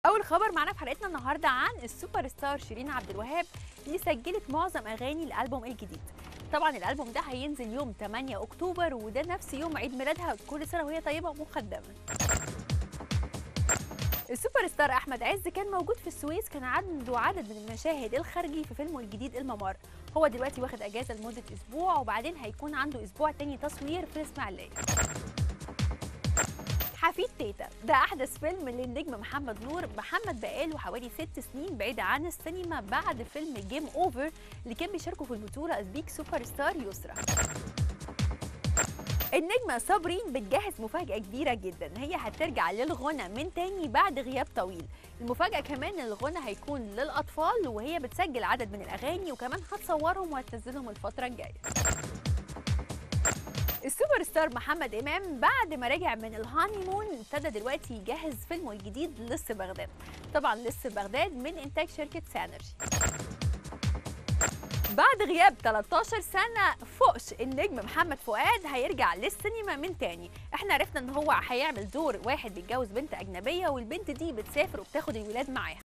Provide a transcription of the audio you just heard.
اول خبر معانا في حلقتنا النهارده عن السوبر ستار شيرين عبد الوهاب اللي سجلت معظم اغاني الالبوم الجديد طبعا الالبوم ده هينزل يوم 8 اكتوبر وده نفس يوم عيد ميلادها كل سنه وهي طيبه ومقدمه السوبر ستار احمد عز كان موجود في السويس كان عنده عدد من المشاهد الخارجي في فيلمه الجديد الممر هو دلوقتي واخد اجازه لمده اسبوع وبعدين هيكون عنده اسبوع تاني تصوير في الاسماعيليه حفيد تيتا ده احدث فيلم للنجم محمد نور محمد بقاله حوالي ست سنين بعيد عن السينما بعد فيلم جيم اوفر اللي كان بيشاركوا في البطوله ازبيك سوبر ستار يسرا النجمة صابرين بتجهز مفاجأة كبيرة جدا هي هترجع للغنى من تاني بعد غياب طويل المفاجأة كمان إن الغنى هيكون للأطفال وهي بتسجل عدد من الأغاني وكمان هتصورهم وهتنزلهم الفترة الجاية السوبر ستار محمد امام بعد ما رجع من الهانيمون ابتدى دلوقتي يجهز فيلمه الجديد لص بغداد طبعا لص بغداد من انتاج شركه سانرجي بعد غياب 13 سنة فوقش النجم محمد فؤاد هيرجع للسينما من تاني احنا عرفنا ان هو هيعمل دور واحد بيتجوز بنت اجنبية والبنت دي بتسافر وبتاخد الولاد معاها